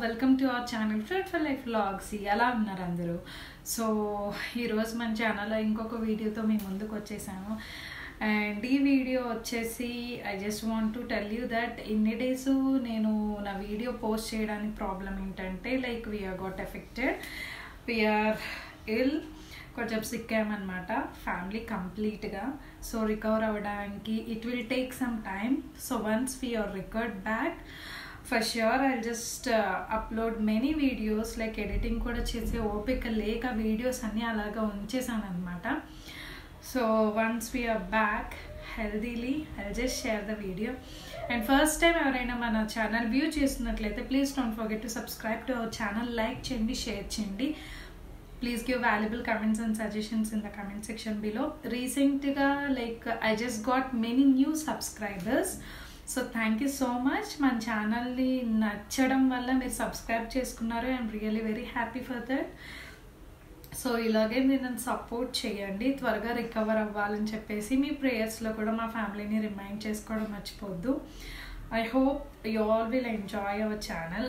welcome to our channel Fred life vlogs ఎలా ఉన్నారు అందరూ సో ఈరోజు మన ఛానల్లో ఇంకొక వీడియోతో మీ ముందుకు వచ్చేసాను అండ్ ఈ వీడియో వచ్చేసి I just want to tell you that ఇన్ని డేస్ నేను నా వీడియో పోస్ట్ చేయడానికి ప్రాబ్లం ఏంటంటే like we are got affected we are ill కొంచెం సిక్ అయ్యామన్నమాట ఫ్యామిలీ కంప్లీట్గా సో రికవర్ అవ్వడానికి it will take some time so once we are recovered back for sure I just upload many videos like editing కూడా చేసే ఓపిక లేక videos అన్నీ అలాగా ఉంచేసాను అనమాట so once we are back healthily I just share the video and first time ఎవరైనా మన ఛానల్ వ్యూ చేస్తున్నట్లయితే please don't forget to subscribe to our channel like చేయండి షేర్ చేయండి please give valuable comments and suggestions in the comment section below రీసెంట్గా like I just got many new subscribers so thank you so much మన ఛానల్ని నచ్చడం వల్ల మీరు subscribe చేసుకున్నారు I'm really very happy for that so ఇలాగే మీరు నన్ను సపోర్ట్ చేయండి త్వరగా రికవర్ అవ్వాలని చెప్పేసి మీ ప్రేయర్స్లో కూడా మా ఫ్యామిలీని రిమైండ్ చేసుకోవడం మర్చిపోద్దు I hope you all will enjoy our channel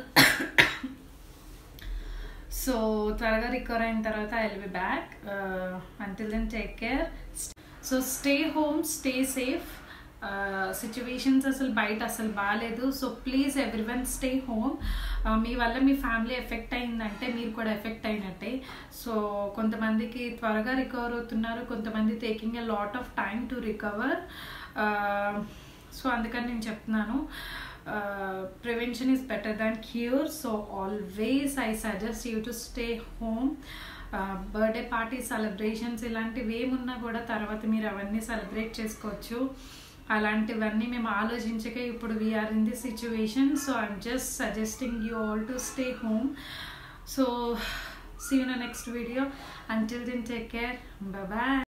so త్వరగా రికవర్ అయిన తర్వాత I will be back until then take care so stay home stay safe situations అసలు బయట అసలు బాగాలేదు so please everyone stay home మీ వల్ల మీ ఫ్యామిలీ ఎఫెక్ట్ అయిందంటే మీరు కూడా ఎఫెక్ట్ అయినట్టే సో కొంతమందికి త్వరగా రికవర్ అవుతున్నారు కొంతమంది taking a lot of time to recover so అందుకని నేను చెప్తున్నాను prevention is better than cure so always I suggest you to stay home birthday party celebrations ఇలాంటివి ఏమున్నా కూడా తర్వాత మీరు అవన్నీ సెలబ్రేట్ చేసుకోవచ్చు అలాంటివన్నీ మేము ఆలోచించక ఇప్పుడు we are in the situation so I'm just suggesting you all to stay home so see you next video until then take care bye